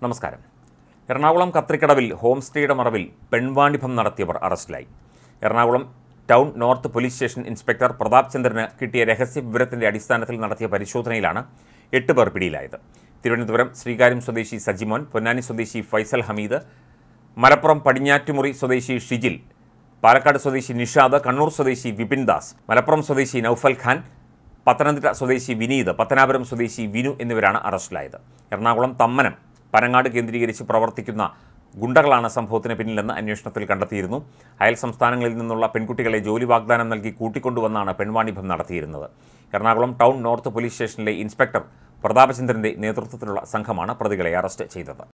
നമസ്കാരം എറണാകുളം കത്രിക്കടവിൽ ഹോം സ്റ്റേയുടെ മറവിൽ പെൺവാണിഭം നടത്തിയവർ അറസ്റ്റിലായി Ernakulam town north police station inspector Prathap ചന്ദ്രന് കിട്ടിയ രഹസ്യ വിവരത്തിന്റെ അടിസ്ഥാനത്തിൽ നടത്തിയ പരിശോധനയിലാണ് എട്ട് പേർ പിടിയിലായത് തിരുവനന്തപുരം ശ്രീകാര്യം സ്വദേശി സജിമോൻ പൊന്നാനി സ്വദേശി ഫൈസൽ ഹമീദ് മലപ്പുറം പടിഞ്ഞാറ്റുമുറി സ്വദേശി ഷിജിൽ പാലക്കാട് സ്വദേശി നിഷാദ് കണ്ണൂർ സ്വദേശി വിപിൻ ദാസ് മലപ്പുറം സ്വദേശി നൌഫൽ ഖാൻ പത്തനംതിട്ട സ്വദേശി വിനീത് പത്തനാപുരം സ്വദേശി വിനു എന്നിവരാണ് അറസ്റ്റിലായത് എറണാകുളം തമ്മനം പനങ്ങാട് കേന്ദ്രീകരിച്ച് പ്രവർത്തിക്കുന്ന ഗുണ്ടകളാണ് സംഭവത്തിന് പിന്നിലെന്ന് അന്വേഷണത്തിൽ കണ്ടെത്തിയിരുന്നു അയൽ സംസ്ഥാനങ്ങളിൽ നിന്നുള്ള പെൺകുട്ടികളെ ജോലി വാഗ്ദാനം നൽകി കൂട്ടിക്കൊണ്ടുവന്നാണ് പെൺവാണിഭം നടത്തിയിരുന്നത് എറണാകുളം ടൗൺ നോർത്ത് പോലീസ് സ്റ്റേഷനിലെ ഇൻസ്പെക്ടർ പ്രതാപചന്ദ്രന്റെ നേതൃത്വത്തിലുള്ള സംഘമാണ് പ്രതികളെ അറസ്റ്റ് ചെയ്തത്